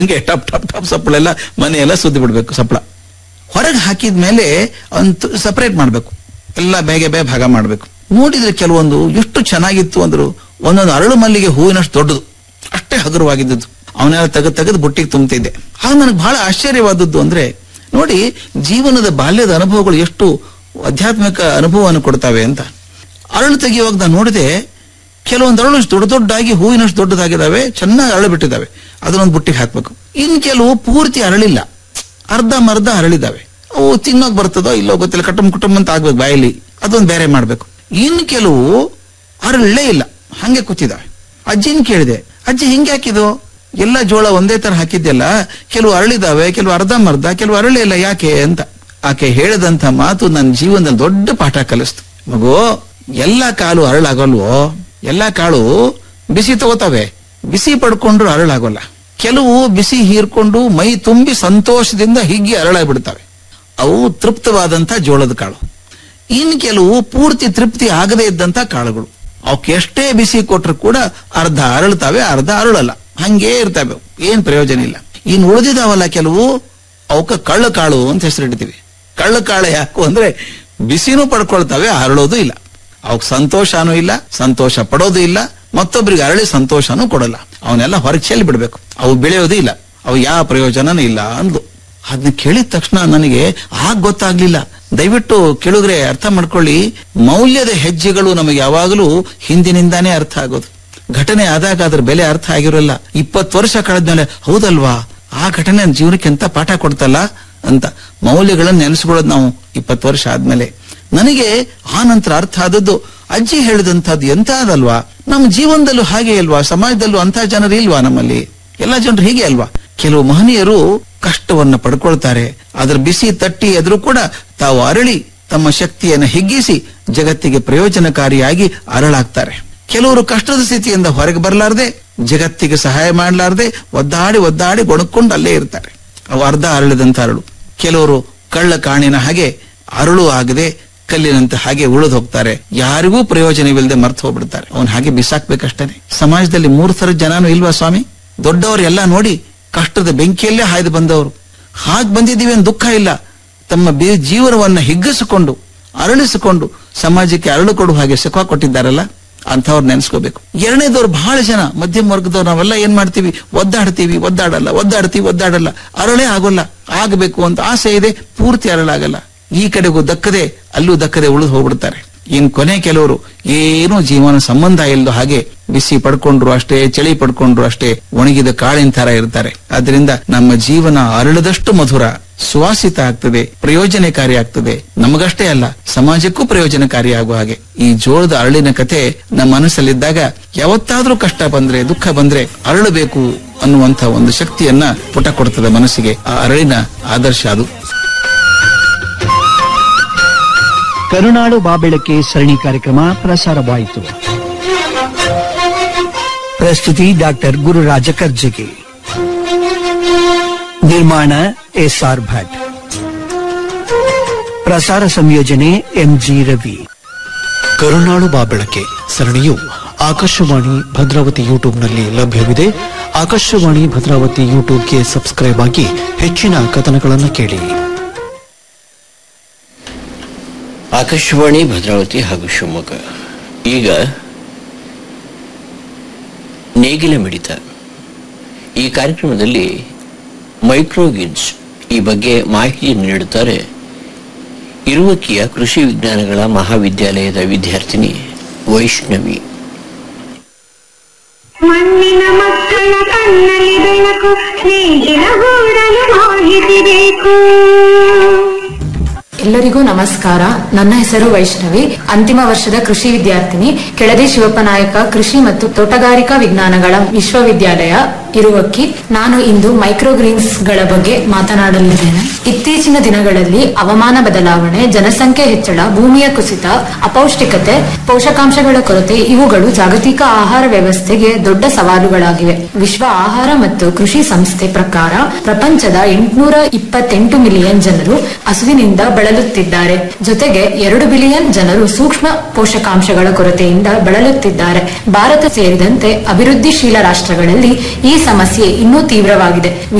ಹಿಂಗೆ ಟಪ್ ಟಪ್ ಟಪ್ ಸಪ್ಪಳೆಲ್ಲ ಮನೆಯೆಲ್ಲ ಸುದ್ದಿ ಬಿಡ್ಬೇಕು ಸಪ್ಪಳ ಹೊರಗೆ ಹಾಕಿದ ಮೇಲೆ ಅಂತ ಸಪರೇಟ್ ಮಾಡ್ಬೇಕು ಎಲ್ಲ ಬೇಗ ಬೇಗ ಭಾಗ ಮಾಡ್ಬೇಕು ನೋಡಿದ್ರೆ ಕೆಲವೊಂದು ಎಷ್ಟು ಚೆನ್ನಾಗಿತ್ತು ಅಂದ್ರು ಒಂದೊಂದು ಅರಳು ಮಲ್ಲಿಗೆ ಹೂವಿನಷ್ಟು ದೊಡ್ಡದು ಅಷ್ಟೇ ಹಗುರವಾಗಿದ್ದದ್ದು ಅವನ್ನೆಲ್ಲ ತೆಗೆದು ತೆಗೆದು ಬುಟ್ಟಿಗೆ ತುಂಬ್ತಿದ್ದೆ ಆಗ ನನಗೆ ಬಹಳ ಆಶ್ಚರ್ಯವಾದದ್ದು ಅಂದ್ರೆ ನೋಡಿ ಜೀವನದ ಬಾಲ್ಯದ ಅನುಭವಗಳು ಎಷ್ಟು ಆಧ್ಯಾತ್ಮಿಕ ಅನುಭವವನ್ನು ಕೊಡ್ತಾವೆ ಅಂತ ಅರಳು ತೆಗೆಯುವಾಗ ನಾನು ನೋಡಿದೆ ಕೆಲವೊಂದು ಅರಳು ಇಷ್ಟು ದೊಡ್ಡ ದೊಡ್ಡದಾಗಿ ಹೂವಿನಷ್ಟು ದೊಡ್ಡದಾಗಿದ್ದಾವೆ ಚೆನ್ನಾಗಿ ಅರಳು ಬಿಟ್ಟಿದ್ದಾವೆ ಅದನ್ನೊಂದು ಬುಟ್ಟಿಗೆ ಹಾಕ್ಬೇಕು ಇನ್ ಕೆಲವು ಪೂರ್ತಿ ಅರಳಿಲ್ಲ ಅರ್ಧ ಮರ್ಧ ಅರಳಿದಾವೆ ಅವು ತಿನ್ನೋಕ್ ಬರ್ತದೋ ಇಲ್ಲೋ ಗೊತ್ತಿಲ್ಲ ಕಟುಂಬ ಕುಟುಂಬ ಅಂತ ಆಗ್ಬೇಕು ಬಾಯಲ್ಲಿ ಅದೊಂದು ಬೇರೆ ಮಾಡ್ಬೇಕು ಇನ್ ಕೆಲವು ಅರಳೇ ಇಲ್ಲ ಹಂಗೆ ಕೂತಿದಾವೆ ಅಜ್ಜಿನ ಕೇಳಿದೆ ಅಜ್ಜಿ ಹಿಂಗೆ ಹಾಕಿದು ಎಲ್ಲ ಜೋಳ ಒಂದೇ ತರ ಹಾಕಿದ್ಯಲ್ಲ ಕೆಲವು ಅರಳಿದಾವೆ ಕೆಲವು ಅರ್ಧ ಮರ್ಧ ಕೆಲವು ಅರಳೇ ಇಲ್ಲ ಯಾಕೆ ಅಂತ ಆಕೆ ಹೇಳಿದಂತ ಮಾತು ನನ್ನ ಜೀವನದಲ್ಲಿ ದೊಡ್ಡ ಪಾಠ ಕಲಿಸ್ತು ಮಗು ಎಲ್ಲಾ ಕಾಲು ಅರಳಾಗಲ್ವೋ ಎಲ್ಲಾ ಕಾಳು ಬಿಸಿ ತಗೋತಾವೆ ಬಿಸಿ ಪಡ್ಕೊಂಡ್ರು ಅರಳಾಗೋಲ್ಲ ಕೆಲವು ಬಿಸಿ ಹೀರ್ಕೊಂಡು ಮೈ ತುಂಬಿ ಸಂತೋಷದಿಂದ ಹಿಗ್ಗಿ ಅರಳಾಗ್ಬಿಡ್ತವೆ ಅವು ತೃಪ್ತವಾದಂತ ಜೋಳದ ಕಾಳು ಇನ್ ಕೆಲವು ಪೂರ್ತಿ ತೃಪ್ತಿ ಆಗದೇ ಇದ್ದಂತ ಕಾಳುಗಳು ಅವಕ್ಕೆ ಎಷ್ಟೇ ಬಿಸಿ ಕೊಟ್ರು ಕೂಡ ಅರ್ಧ ಅರಳ್ತಾವೆ ಅರ್ಧ ಅರಳಲ್ಲ ಹಂಗೇ ಇರ್ತವೆ ಅವು. ಏನ್ ಪ್ರಯೋಜನ ಇಲ್ಲ ಇನ್ ಉಳಿದಿದಾವಲ್ಲ ಕೆಲವು ಅವಕ್ಕ ಕಳ್ಳ ಕಾಳು ಅಂತ ಹೆಸರಿಡ್ತೀವಿ ಕಳ್ಳ ಕಾಳು ಯಾಕು ಅಂದ್ರೆ ಬಿಸಿನೂ ಪಡ್ಕೊಳ್ತವೆ ಅರಳೋದು ಇಲ್ಲ ಅವಕ್ ಸಂತೋಷನೂ ಇಲ್ಲ ಸಂತೋಷ ಪಡೋದು ಇಲ್ಲ ಮತ್ತೊಬ್ಬರಿಗೆ ಅರಳಿ ಸಂತೋಷನೂ ಕೊಡಲ್ಲ ಅವನ್ನೆಲ್ಲ ಹೊರಗೆ ಚೆಲ್ಲಿ ಬಿಡ್ಬೇಕು ಅವು ಬೆಳೆಯೋದು ಇಲ್ಲ ಅವು ಯಾವ ಪ್ರಯೋಜನನೂ ಇಲ್ಲ ಅಂದ್ಲು ಅದನ್ನ ಕೇಳಿದ ತಕ್ಷಣ ನನಗೆ ಆಗ ಗೊತ್ತಾಗ್ಲಿಲ್ಲ ದಯವಿಟ್ಟು ಕೇಳಿದ್ರೆ ಅರ್ಥ ಮಾಡ್ಕೊಳ್ಳಿ ಮೌಲ್ಯದ ಹೆಜ್ಜೆಗಳು ನಮಗೆ ಯಾವಾಗಲೂ ಹಿಂದಿನಿಂದಾನೇ ಅರ್ಥ ಆಗೋದು ಘಟನೆ ಆದಾಗ ಅದ್ರ ಬೆಲೆ ಅರ್ಥ ಆಗಿರೋಲ್ಲ ಇಪ್ಪತ್ತು ವರ್ಷ ಕಳೆದ್ಮೇಲೆ ಹೌದಲ್ವಾ ಆ ಘಟನೆ ನನ್ನ ಜೀವನಕ್ಕೆ ಎಂತ ಪಾಠ ಕೊಡ್ತಲ್ಲ ಅಂತ ಮೌಲ್ಯಗಳನ್ನ ನೆನೆಸ್ಕೊಳ್ಳೋದು ನಾವು ಇಪ್ಪತ್ತು ವರ್ಷ ಆದ್ಮೇಲೆ ನನಗೆ ಆ ನಂತರ ಅರ್ಥ ಆದದ್ದು ಅಜ್ಜಿ ಹೇಳಿದಂತದ್ದು ಎಂತಾದಲ್ವಾ ನಮ್ಮ ಜೀವನದಲ್ಲೂ ಹಾಗೆ ಅಲ್ವಾ ಸಮಾಜದಲ್ಲೂ ಅಂತ ಜನರು ಇಲ್ವಾ ನಮ್ಮಲ್ಲಿ ಎಲ್ಲ ಜನರು ಹೀಗೆ ಅಲ್ವಾ ಕೆಲವು ಮಹನೀಯರು ಕಷ್ಟವನ್ನ ಪಡ್ಕೊಳ್ತಾರೆ ಅದರ ಬಿಸಿ ತಟ್ಟಿ ಎದುರು ಕೂಡ ತಾವು ಅರಳಿ ತಮ್ಮ ಶಕ್ತಿಯನ್ನು ಹಿಗ್ಗಿಸಿ ಜಗತ್ತಿಗೆ ಪ್ರಯೋಜನಕಾರಿಯಾಗಿ ಅರಳಾಗ್ತಾರೆ ಕೆಲವರು ಕಷ್ಟದ ಸ್ಥಿತಿಯಿಂದ ಹೊರಗೆ ಬರಲಾರದೆ ಜಗತ್ತಿಗೆ ಸಹಾಯ ಮಾಡಲಾರದೆ ಒದ್ದಾಡಿ ಒದ್ದಾಡಿ ಗೊಣಕೊಂಡು ಅಲ್ಲೇ ಇರ್ತಾರೆ ಅವು ಅರ್ಧ ಅರಳಿದಂತ ಅರಳು ಕೆಲವರು ಕಳ್ಳ ಕಾಣಿನ ಹಾಗೆ ಅರಳು ಆಗದೆ ಕಲ್ಲಿನಂತೆ ಹಾಗೆ ಉಳಿದು ಹೋಗ್ತಾರೆ ಯಾರಿಗೂ ಪ್ರಯೋಜನವಿಲ್ಲದೆ ಮರ್ತು ಹೋಗ್ಬಿಡ್ತಾರೆ ಅವನ್ ಹಾಗೆ ಬಿಸಾಕ್ಬೇಕಷ್ಟೇನೆ ಸಮಾಜದಲ್ಲಿ ಮೂರು ಥರದ ಜನನೂ ಇಲ್ವಾ ಸ್ವಾಮಿ ದೊಡ್ಡವರು ಎಲ್ಲ ನೋಡಿ ಕಷ್ಟದ ಬೆಂಕಿಯಲ್ಲೇ ಹಾಯ್ದು ಬಂದವರು ಹಾಗೆ ಬಂದಿದ್ದೀವಿ ಅಂತ ದುಃಖ ಇಲ್ಲ ತಮ್ಮ ಬೇ ಜೀವನವನ್ನ ಹಿಗ್ಗಿಸಿಕೊಂಡು ಅರಳಿಸಿಕೊಂಡು ಸಮಾಜಕ್ಕೆ ಅರಳು ಕೊಡುವ ಹಾಗೆ ಸುಖ ಕೊಟ್ಟಿದ್ದಾರಲ್ಲ ಅಂಥವ್ರು ನೆನೆಸ್ಕೋಬೇಕು ಎರಡನೇದವ್ರು ಬಹಳ ಜನ ಮಧ್ಯಮ ವರ್ಗದವ್ರು ನಾವೆಲ್ಲ ಏನ್ ಮಾಡ್ತೀವಿ ಒದ್ದಾಡ್ತೀವಿ ಒದ್ದಾಡಲ್ಲ ಒದ್ದಾಡ್ತೀವಿ ಒದ್ದಾಡಲ್ಲ ಅರಳೇ ಆಗೋಲ್ಲ ಆಗಬೇಕು ಅಂತ ಆಸೆ ಇದೆ ಪೂರ್ತಿ ಅರಳಾಗಲ್ಲ ಈ ಕಡೆಗೂ ದಕ್ಕದೆ ಅಲ್ಲೂ ದಕ್ಕದೆ ಉಳಿದು ಹೋಗ್ಬಿಡ್ತಾರೆ ಇನ್ ಕೊನೆ ಕೆಲವರು ಏನೂ ಜೀವನ ಸಂಬಂಧ ಇಲ್ಲದ ಹಾಗೆ ಬಿಸಿ ಪಡ್ಕೊಂಡ್ರು ಅಷ್ಟೇ ಚಳಿ ಪಡ್ಕೊಂಡ್ರು ಅಷ್ಟೇ ಒಣಗಿದ ಕಾಳಿನ ತರ ಇರ್ತಾರೆ ಅದರಿಂದ ನಮ್ಮ ಜೀವನ ಅರಳದಷ್ಟು ಮಧುರ ಸುವಾಸಿತ ಆಗ್ತದೆ ಪ್ರಯೋಜನಕಾರಿ ಆಗ್ತದೆ ನಮಗಷ್ಟೇ ಅಲ್ಲ ಸಮಾಜಕ್ಕೂ ಪ್ರಯೋಜನಕಾರಿ ಆಗುವ ಹಾಗೆ ಈ ಜೋಳದ ಅರಳಿನ ಕತೆ ನಮ್ಮ ಮನಸ್ಸಲ್ಲಿದ್ದಾಗ ಯಾವತ್ತಾದ್ರೂ ಕಷ್ಟ ಬಂದ್ರೆ ದುಃಖ ಬಂದ್ರೆ ಅರಳಬೇಕು ಅನ್ನುವಂತ ಒಂದು ಶಕ್ತಿಯನ್ನ ಪುಟ ಕೊಡ್ತದೆ ಮನಸ್ಸಿಗೆ ಆ ಅರಳಿನ ಆದರ್ಶ ಅದು ಕರುನಾಡು ಬಾಬೆಳಕೆ ಸರಣಿ ಕಾರ್ಯಕ್ರಮ ಪ್ರಸಾರವಾಯಿತು ಪ್ರಸ್ತುತಿ ಡಾಕ್ಟರ್ ಗುರುರಾಜ ಕರ್ಜಗಿ ನಿರ್ಮಾಣ ಎಸ್ಆರ್ ಭಟ್ ಪ್ರಸಾರ ಸಂಯೋಜನೆ ಎಂಜಿ ರವಿ ಕರುನಾಳು ಬಾಬೆಳಕೆ ಸರಣಿಯು ಆಕಾಶವಾಣಿ ಭದ್ರಾವತಿ ಯೂಟ್ಯೂಬ್ನಲ್ಲಿ ಲಭ್ಯವಿದೆ ಆಕಾಶವಾಣಿ ಭದ್ರಾವತಿ ಯೂಟ್ಯೂಬ್ಗೆ ಸಬ್ಸ್ಕ್ರೈಬ್ ಆಗಿ ಹೆಚ್ಚಿನ ಕಥನಗಳನ್ನು ಕೇಳಿ ಆಕಾಶವಾಣಿ ಭದ್ರಾವತಿ ಹಾಗೂ ಶಿವಮೊಗ್ಗ ಈಗ ನೇಗಿಲ ಮಿಡಿತ ಈ ಕಾರ್ಯಕ್ರಮದಲ್ಲಿ ಮೈಕ್ರೋಗಿನ್ಸ್ ಈ ಬಗ್ಗೆ ಮಾಹಿತಿಯನ್ನು ನೀಡುತ್ತಾರೆ ಇರುವಕ್ಕಿಯ ಕೃಷಿ ವಿಜ್ಞಾನಗಳ ಮಹಾವಿದ್ಯಾಲಯದ ವಿದ್ಯಾರ್ಥಿನಿ ವೈಷ್ಣವಿ ಮಣ್ಣಿನ ಮಕ್ಕಳ ಕಣ್ಣಲ್ಲಿ ಬೆಳಕು ನೇಗಿಲ ಗೂಡಲು ಮಾಹಿತಿ ಬೇಕು ಎಲ್ಲರಿಗೂ ನಮಸ್ಕಾರ ನನ್ನ ಹೆಸರು ವೈಷ್ಣವಿ ಅಂತಿಮ ವರ್ಷದ ಕೃಷಿ ವಿದ್ಯಾರ್ಥಿನಿ ಕೆಳದಿ ಶಿವಪ್ಪ ನಾಯಕ ಕೃಷಿ ಮತ್ತು ತೋಟಗಾರಿಕಾ ವಿಜ್ಞಾನಗಳ ವಿಶ್ವವಿದ್ಯಾಲಯ ಇರುವಕ್ಕಿ ನಾನು ಇಂದು ಮೈಕ್ರೋಗ್ರೀನ್ಸ್ ಗಳ ಬಗ್ಗೆ ಮಾತನಾಡಲಿದ್ದೇನೆ ಇತ್ತೀಚಿನ ದಿನಗಳಲ್ಲಿ ಹವಾಮಾನ ಬದಲಾವಣೆ ಜನಸಂಖ್ಯೆ ಹೆಚ್ಚಳ ಭೂಮಿಯ ಕುಸಿತ ಅಪೌಷ್ಟಿಕತೆ ಪೋಷಕಾಂಶಗಳ ಕೊರತೆ ಇವುಗಳು ಜಾಗತಿಕ ಆಹಾರ ವ್ಯವಸ್ಥೆಗೆ ದೊಡ್ಡ ಸವಾಲುಗಳಾಗಿವೆ ವಿಶ್ವ ಆಹಾರ ಮತ್ತು ಕೃಷಿ ಸಂಸ್ಥೆ ಪ್ರಕಾರ ಪ್ರಪಂಚದ ಎಂಟುನೂರ ಇಪ್ಪತ್ತೆಂಟು ಮಿಲಿಯನ್ ಜನರು ಹಸುವಿನಿಂದ ಬಳಲುತ್ತಿದ್ದಾರೆ ಜೊತೆಗೆ ಎರಡು ಬಿಲಿಯನ್ ಜನರು ಸೂಕ್ಷ್ಮ ಪೋಷಕಾಂಶಗಳ ಕೊರತೆಯಿಂದ ಬಳಲುತ್ತಿದ್ದಾರೆ ಭಾರತ ಸೇರಿದಂತೆ ಅಭಿವೃದ್ಧಿಶೀಲ ರಾಷ್ಟ್ರಗಳಲ್ಲಿ ಈ ಸಮಸ್ಯೆ ಇನ್ನೂ ತೀವ್ರವಾಗಿದೆ